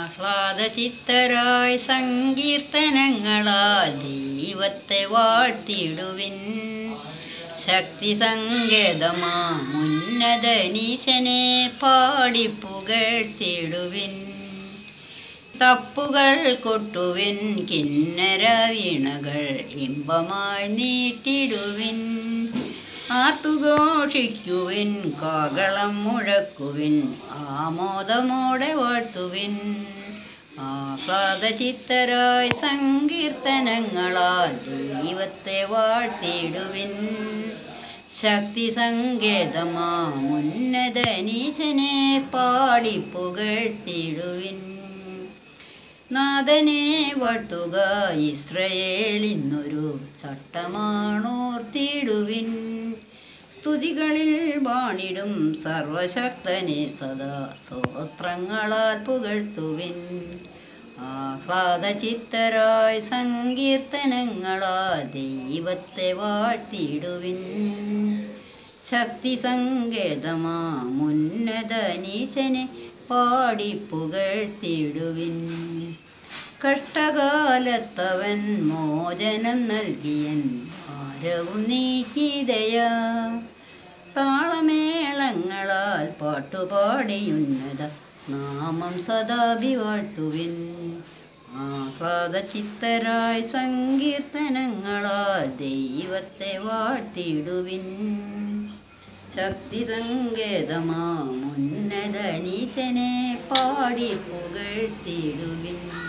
ആഹ്ലാദചിത്തരായി സങ്കീർത്തനങ്ങളാൽ ദൈവത്തെ വാഴ്ത്തിടുവിൻ ശക്തി സങ്കേതമാ ഉന്നതനീശനെ പാടി പുകഴ്ത്തിടുവിൻ തപ്പുകൾ കൊട്ടുവിൻ കിന്നര വീണകൾ ഇമ്പമായി നീട്ടിടുവിൻ ആർത്തുഘോഷിക്കുവിൻ കാകളം മുഴക്കുവിൻ ആമോദമോടെ വാഴ്ത്തുവിൻ ആഹ്ലാദചിത്തരായി സങ്കീർത്തനങ്ങളാൽ ദൈവത്തെ വാഴ്ത്തിടുവിൻ ശക്തി സങ്കേതമാം ഉന്നതനീചനെ പാടി പുകഴ്ത്തിടുവിൻ നാഥനെ വാഴ്ത്തുക ഇസ്രയേൽ ഇന്നൊരു ചട്ടമാണോർത്തിടുവിൻ സ്തുതികളിൽ വാണിടും സർവശക്തനെ സദാ സ്തോത്രങ്ങളാൽ പുകഴ്ത്തുവിൻ ആഹ്ലാദചിത്തരായി സങ്കീർത്തനങ്ങളാൽ ദൈവത്തെ വാഴ്ത്തിടുവിൻ ശക്തി സങ്കേതമാമുന്നതനീശനെ പാടി പുകഴ്ത്തിടുവിൻ കഷ്ടകാലത്തവൻ മോചനം നൽകിയൻ ഭാരവും നീക്കിതയാ താളമേളങ്ങളാൽ പാട്ടുപാടിയുന്നത നാമം സദാഭി വാഴ്ത്തുവിൻ ആഹ്ലാദചിത്തരായി സങ്കീർത്തനങ്ങളാൽ ദൈവത്തെ വാഴ്ത്തിടുവിൻ ശക്തി സങ്കേതമാമുന്നതനീശനെ പാടി പുകഴ്ത്തിടുവിൻ